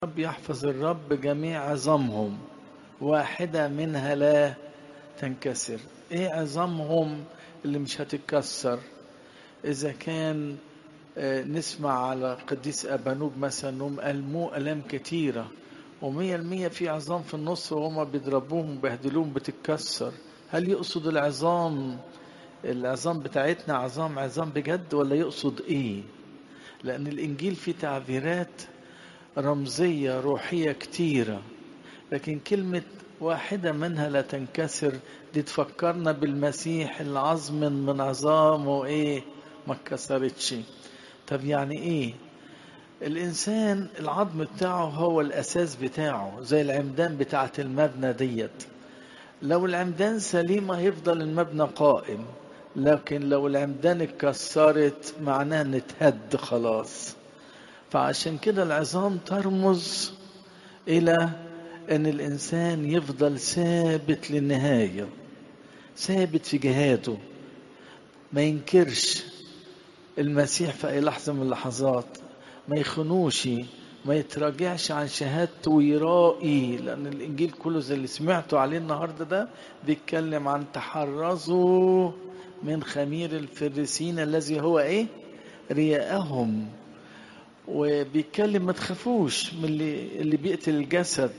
الرب يحفظ الرب جميع عظامهم واحدة منها لا تنكسر ايه عظامهم اللي مش هتتكسر اذا كان آه، نسمع على قديس ابانوب مثلا انهم الموه الام كتيره ومية المية في عظام في النص وهما بيضربوهم وبيهدلوهم بتتكسر هل يقصد العظام العظام بتاعتنا عظام عظام بجد ولا يقصد ايه لان الانجيل فيه تعبيرات رمزية روحية كتيرة لكن كلمة واحدة منها لا تنكسر دي تفكرنا بالمسيح العظم من عظامه ايه ما اتكسرتش طب يعني ايه الانسان العظم بتاعه هو الاساس بتاعه زي العمدان بتاعت المبنى ديت لو العمدان سليمة هيفضل المبنى قائم لكن لو العمدان اتكسرت معناه ان اتهد خلاص فعشان كده العظام ترمز الى ان الانسان يفضل ثابت للنهايه ثابت في جهاده ما ينكرش المسيح في اي لحظه من اللحظات ما يخنوش ما يتراجعش عن شهادته ويرائي لان الانجيل كله زي اللي سمعته عليه النهارده ده بيتكلم عن تحرزوا من خمير الفريسين الذي هو ايه رياءهم وبيتكلم ما تخافوش من اللي اللي بيقتل الجسد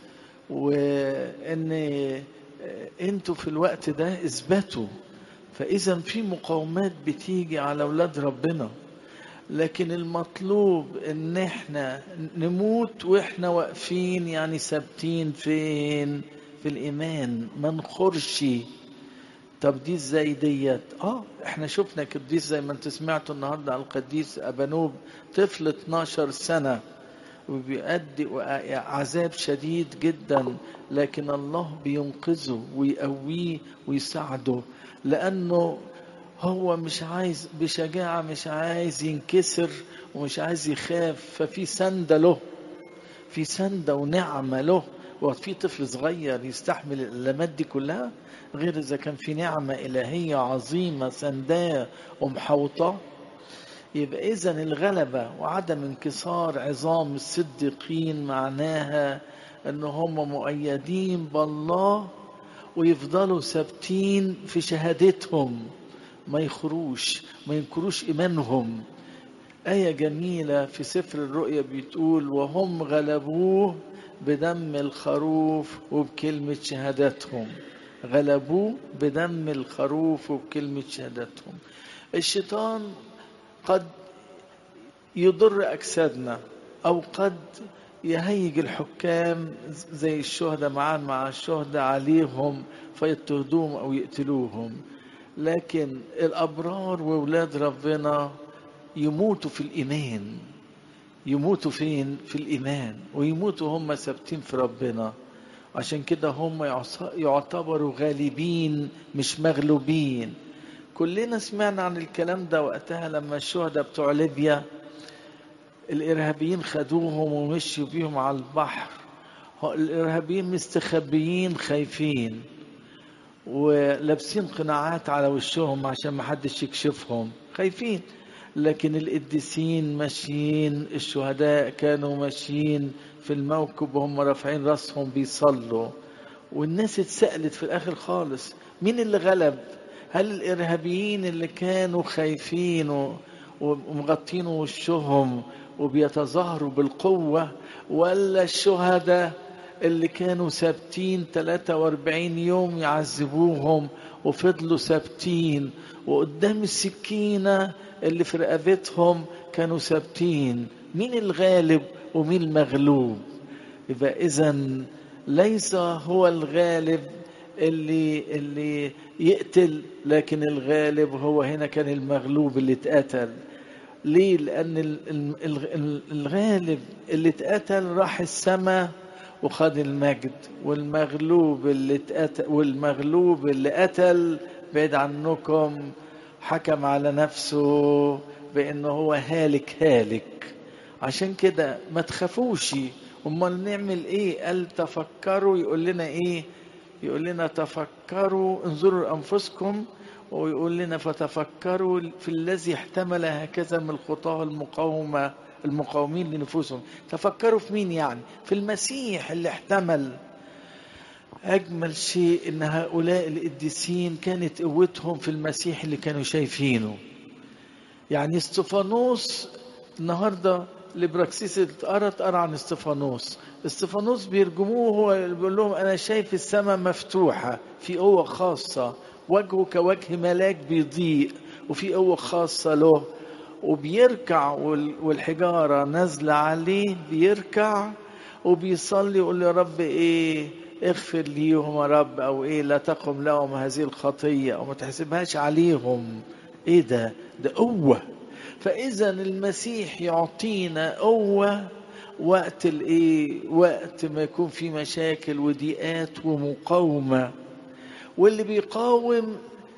وان انتوا في الوقت ده اثبتوا فاذا في مقاومات بتيجي على اولاد ربنا لكن المطلوب ان احنا نموت واحنا واقفين يعني ثابتين فين في الايمان ما نخرش طب دي ازاي ديت اه احنا شفنا قديس زي ما انت سمعتوا النهارده على القديس ابانوب طفل 12 سنه وبيؤدي عذاب شديد جدا لكن الله بينقذه ويقويه ويساعده لانه هو مش عايز بشجاعة مش عايز ينكسر ومش عايز يخاف ففي سندة له في سندة ونعمة له وفي طفل صغير يستحمل الألمات دي كلها غير إذا كان في نعمة إلهية عظيمة سنداه ومحوطة يبقى إذا الغلبة وعدم انكسار عظام الصديقين معناها إن هم مؤيدين بالله ويفضلوا ثابتين في شهادتهم ما يخروش ما ينكروش إيمانهم آية جميلة في سفر الرؤيا بتقول وهم غلبوه بدم الخروف وبكلمة شهادتهم غلبوه بدم الخروف وبكلمة شهادتهم الشيطان قد يضر أجسادنا أو قد يهيج الحكام زي الشهداء معان مع الشهداء عليهم فيضطهدوهم أو يقتلوهم لكن الأبرار وولاد ربنا يموتوا في الإيمان يموتوا فين في الإيمان ويموتوا هم ثابتين في ربنا عشان كده هم يعتبروا غالبين مش مغلوبين كلنا سمعنا عن الكلام ده وقتها لما الشهداء بتوع ليبيا الإرهابيين خدوهم ومشوا بيهم على البحر الإرهابيين مستخبيين خايفين ولابسين قناعات على وشهم عشان ما حدش يكشفهم خايفين لكن القديسين ماشيين الشهداء كانوا ماشيين في الموكب وهم رافعين راسهم بيصلوا والناس اتسألت في الآخر خالص مين اللي غلب هل الإرهابيين اللي كانوا خايفين ومغطين وشهم وبيتظاهروا بالقوة ولا الشهداء اللي كانوا ثابتين 43 يوم يعذبوهم وفضلوا ثابتين وقدام السكينة اللي في رقبتهم كانوا ثابتين مين الغالب ومين المغلوب يبقى إذا ليس هو الغالب اللي اللي يقتل لكن الغالب هو هنا كان المغلوب اللي اتقتل ليه لأن الغالب اللي اتقتل راح السماء وخد المجد والمغلوب اللي اتقتل والمغلوب اللي قتل بعيد عنكم حكم على نفسه بانه هو هالك هالك عشان كده ما تخافوش امال نعمل ايه قال تفكروا يقول لنا ايه يقول لنا تفكروا انظروا لانفسكم ويقول لنا فتفكروا في الذي احتمل هكذا من الخطاه المقاومه المقاومين لنفوسهم تفكروا في مين يعني في المسيح اللي احتمل أجمل شيء إن هؤلاء القديسين كانت قوتهم في المسيح اللي كانوا شايفينه يعني استفانوس النهارده لبراكسيس اتقرا اتقرا عن استفانوس استفانوس بيرجموه هو بيقول لهم انا شايف السماء مفتوحه في قوه خاصه وجهه كوجه ملاك بيضيء وفي قوه خاصه له وبيركع والحجاره نازله عليه بيركع وبيصلي يقول يا رب ايه اغفر ليهم يا رب او ايه لا تقم لهم هذه الخطيه او ما تحسبهاش عليهم ايه ده ده قوه فاذا المسيح يعطينا قوه وقت الايه وقت ما يكون في مشاكل وضيقات ومقاومه واللي بيقاوم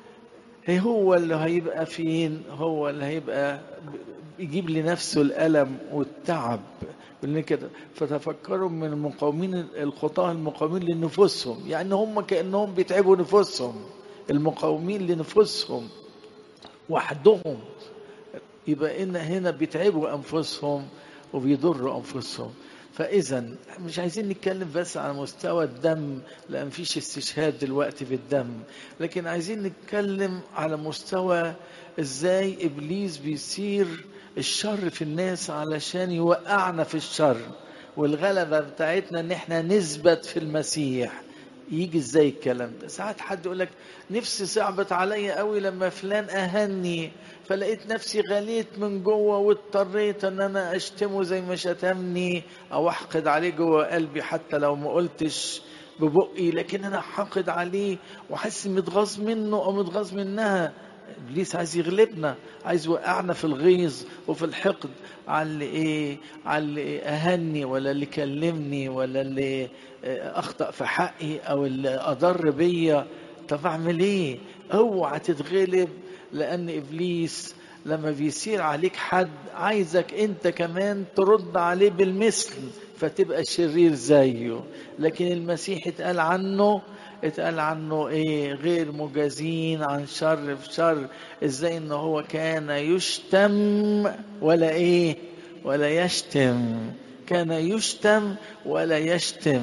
هو اللي هيبقى فين هو اللي هيبقى يجيب لنفسه الالم والتعب اللي كده فتفكروا من المقاومين الخطاه المقاومين لنفوسهم يعني هم كانهم بيتعبوا نفوسهم المقاومين لنفوسهم وحدهم يبقى ان هنا بيتعبوا انفسهم وبيضروا انفسهم فاذا مش عايزين نتكلم بس على مستوى الدم لان مفيش استشهاد دلوقتي في الدم لكن عايزين نتكلم على مستوى ازاي ابليس بيصير الشر في الناس علشان يوقعنا في الشر والغلبة بتاعتنا ان احنا نثبت في المسيح يجي ازاي الكلام ده ساعات حد يقول لك نفسي صعبت عليا قوي لما فلان اهني فلقيت نفسي غليت من جوه واضطريت ان انا اشتمه زي ما شتمني او احقد عليه جوه قلبي حتى لو ما قلتش ببقي لكن انا حاقد عليه وحاسس متغاظ منه او متغاظ منها ابليس عايز يغلبنا عايز يوقعنا في الغيظ وفي الحقد على اللي ايه على اللي اهني ولا اللي كلمني ولا اللي اخطا في حقي او اللي اضر بيا طب اعمل ايه اوعى تتغلب لان ابليس لما بيصير عليك حد عايزك انت كمان ترد عليه بالمثل فتبقى شرير زيه لكن المسيح اتقال عنه اتقال عنه ايه غير مجازين عن شر في شر ازاي ان هو كان يشتم ولا ايه ولا يشتم كان يشتم ولا يشتم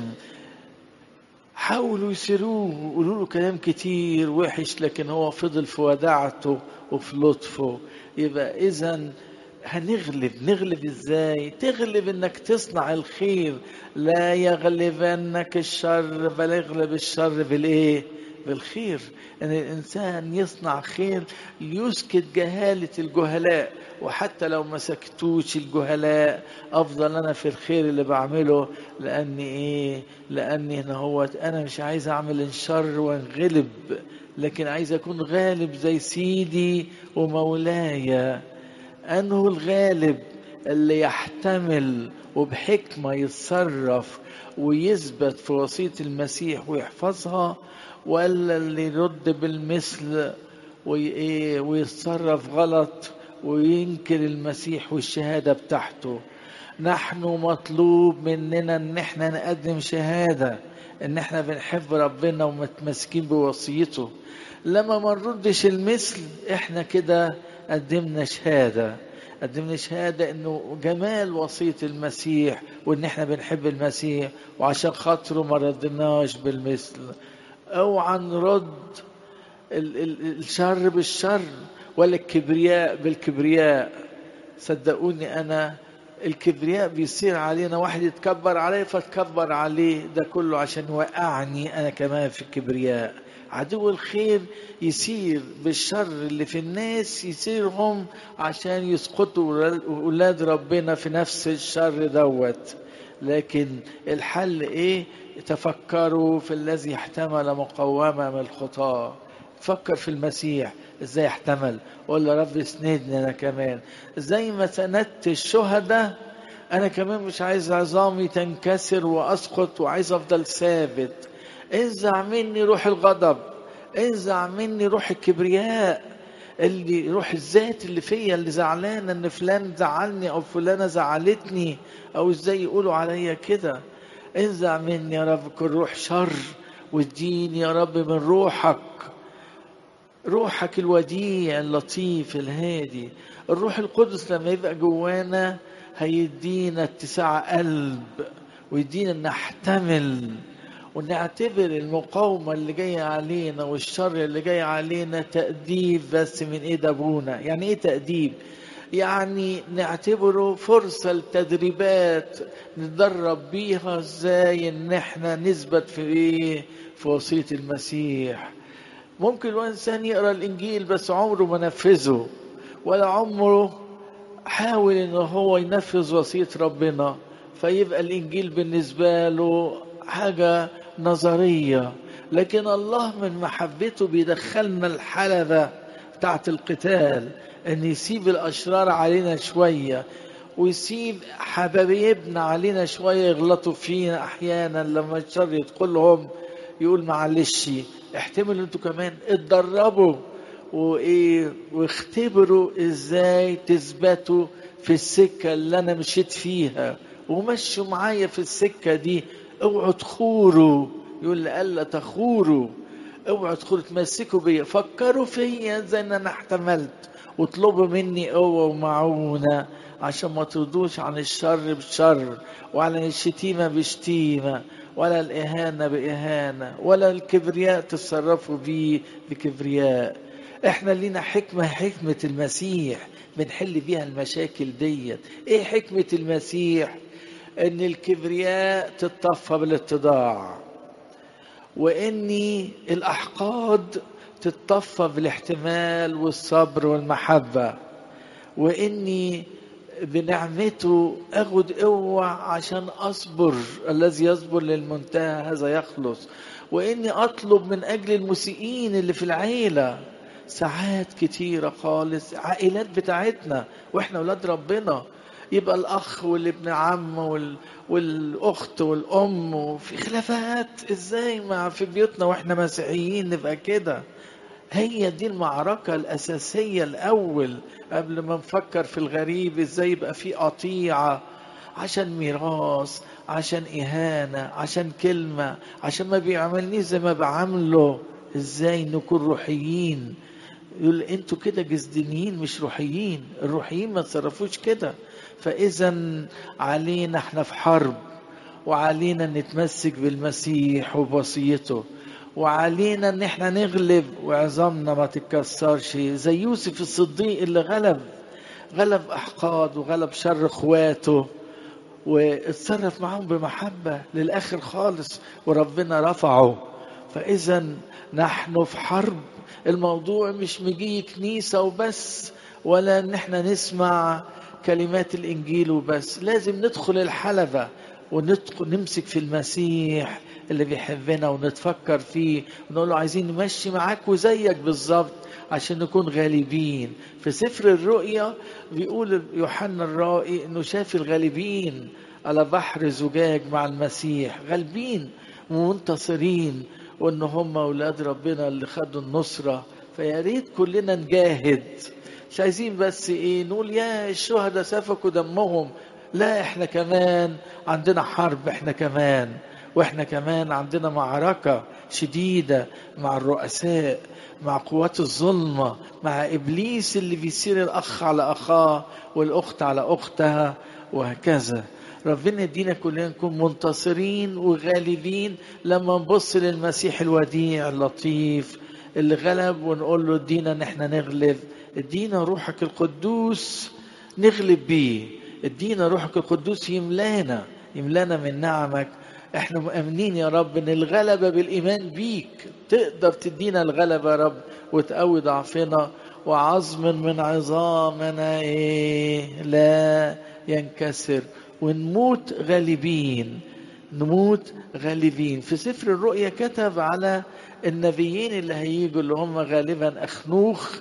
حاولوا يسيروه ويقولوا له كلام كتير وحش لكن هو فضل في وداعته وفي لطفه يبقى اذا هنغلب نغلب ازاي تغلب انك تصنع الخير لا يغلبنك الشر بل اغلب الشر بالايه بالخير ان الانسان يصنع خير ليسكت جهاله الجهلاء وحتى لو ما سكتوش الجهلاء افضل انا في الخير اللي بعمله لاني ايه لاني هنا هو انا مش عايز اعمل الشر وانغلب لكن عايز اكون غالب زي سيدي ومولاي انه الغالب اللي يحتمل وبحكمه يتصرف ويثبت في وصيه المسيح ويحفظها ولا اللي يرد بالمثل ويتصرف غلط وينكر المسيح والشهاده بتاعته نحن مطلوب مننا ان احنا نقدم شهاده ان احنا بنحب ربنا ومتمسكين بوصيته لما ما نردش المثل احنا كده قدمنا شهاده قدمنا شهادة انه جمال وصية المسيح وان احنا بنحب المسيح وعشان خاطره ما ردناش بالمثل اوعى نرد ال- ال- الشر بالشر ولا الكبرياء بالكبرياء صدقوني انا الكبرياء بيصير علينا واحد يتكبر عليه فتكبر عليه ده كله عشان يوقعني انا كمان في الكبرياء عدو الخير يسير بالشر اللي في الناس يسيرهم عشان يسقطوا ولاد ربنا في نفس الشر دوت لكن الحل ايه تفكروا في الذي احتمل مقومة من الخطاة فكر في المسيح ازاي احتمل قول يا رب اسندني انا كمان زي ما سندت الشهداء انا كمان مش عايز عظامي تنكسر واسقط وعايز افضل ثابت انزع مني روح الغضب انزع مني روح الكبرياء اللي روح الذات اللي فيا اللي زعلانه ان فلان زعلني او فلانه زعلتني او ازاي يقولوا عليا كده انزع مني يا رب كل روح شر واديني يا رب من روحك روحك الوديع اللطيف الهادي الروح القدس لما يبقى جوانا هيدينا اتساع قلب ويدينا نحتمل ونعتبر المقاومة اللي جاية علينا والشر اللي جاي علينا تأديب بس من ايد ابونا يعني ايه تأديب يعني نعتبره فرصة لتدريبات نتدرب بيها ازاي ان احنا نثبت في ايه في وصية المسيح ممكن الانسان يقرا الانجيل بس عمره ما نفذه ولا عمره حاول ان هو ينفذ وصية ربنا فيبقى الانجيل بالنسبة له حاجة نظرية لكن الله من محبته بيدخلنا الحلبة بتاعت القتال ان يسيب الاشرار علينا شوية ويسيب حبايبنا علينا شوية يغلطوا فينا احيانا لما الشر يدخلهم يقول معلش احتملوا انتوا كمان اتدربوا وايه واختبروا ازاي تثبتوا في السكة اللي انا مشيت فيها ومشوا معايا في السكة دي اوعوا تخوروا يقول لي الا تخوروا اوعوا تخوروا تمسكوا بيا فكروا فيا زي ان انا احتملت واطلبوا مني قوة ومعونة عشان ما تردوش عن الشر بشر وعلى الشتيمة بشتيمة ولا الإهانة بإهانة ولا الكبرياء تتصرفوا بيه بكبرياء احنا لينا حكمة حكمة المسيح بنحل بيها المشاكل ديت ايه حكمة المسيح ان الكبرياء تتطفى بالاتضاع وان الاحقاد تتطفى بالاحتمال والصبر والمحبة واني بنعمته اخد قوة عشان اصبر الذي يصبر للمنتهى هذا يخلص واني اطلب من اجل المسيئين اللي في العيلة ساعات كتيرة خالص عائلات بتاعتنا واحنا ولاد ربنا يبقى الاخ والابن عم وال... والاخت والام وفي خلافات ازاي مع في بيوتنا واحنا مسيحيين نبقى كده هي دي المعركة الأساسية الأول قبل ما نفكر في الغريب ازاي يبقى في قطيعة عشان ميراث عشان إهانة عشان كلمة عشان ما بيعملنيش زي ما بعمله ازاي نكون روحيين يقول انتوا كده جسدانيين مش روحيين الروحيين ما تصرفوش كده فاذا علينا احنا في حرب وعلينا نتمسك بالمسيح وبوصيته وعلينا ان احنا نغلب وعظامنا ما تتكسرش زي يوسف الصديق اللي غلب غلب احقاد وغلب شر اخواته واتصرف معاهم بمحبة للآخر خالص وربنا رفعه فإذا نحن في حرب الموضوع مش مجي كنيسة وبس ولا ان احنا نسمع كلمات الانجيل وبس لازم ندخل الحلبة وندخل نمسك في المسيح اللي بيحبنا ونتفكر فيه ونقول له عايزين نمشي معاك وزيك بالظبط عشان نكون غالبين في سفر الرؤيا بيقول يوحنا الرائي انه شاف الغالبين على بحر زجاج مع المسيح غالبين ومنتصرين وان هم اولاد ربنا اللي خدوا النصره فيا ريت كلنا نجاهد مش عايزين بس ايه نقول يا الشهداء سفكوا دمهم لا احنا كمان عندنا حرب احنا كمان واحنا كمان عندنا معركة شديدة مع الرؤساء مع قوات الظلمة مع إبليس اللي بيصير الأخ على أخاه والأخت على أختها وهكذا ربنا يدينا كلنا نكون منتصرين وغالبين لما نبص للمسيح الوديع اللطيف اللي غلب ونقول له ادينا ان احنا نغلب ادينا روحك القدوس نغلب بيه ادينا روحك القدوس يملانا يملانا من نعمك احنا مؤمنين يا رب ان الغلبة بالايمان بيك تقدر تدينا الغلبة يا رب وتقوي ضعفنا وعظم من عظامنا ايه لا ينكسر ونموت غالبين نموت غالبين في سفر الرؤيا كتب على النبيين اللي هيجوا اللي هم غالبا اخنوخ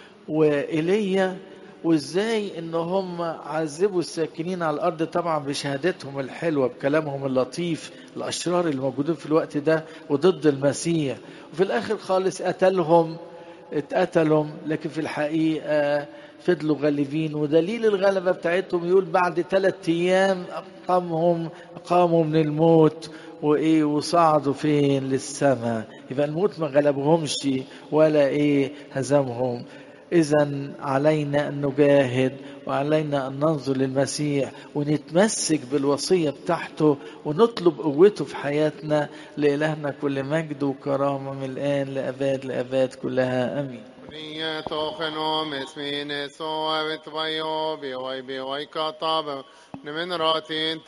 وايليا وازاي ان هم عذبوا الساكنين على الارض طبعا بشهادتهم الحلوه بكلامهم اللطيف الاشرار اللي موجودين في الوقت ده وضد المسيح وفي الاخر خالص قتلهم اتقتلوا لكن في الحقيقه فضلوا غالبين ودليل الغلبه بتاعتهم يقول بعد ثلاثة ايام قامهم قاموا من الموت وايه وصعدوا فين للسماء يبقى الموت ما غلبهمش ولا ايه هزمهم إذا علينا أن نجاهد وعلينا أن ننظر للمسيح ونتمسك بالوصية بتاعته ونطلب قوته في حياتنا لإلهنا كل مجد وكرامة من الآن لأباد لأباد كلها آمين Nye tochenom esmine so evet vayo bi oy bi oy katab nemen ratin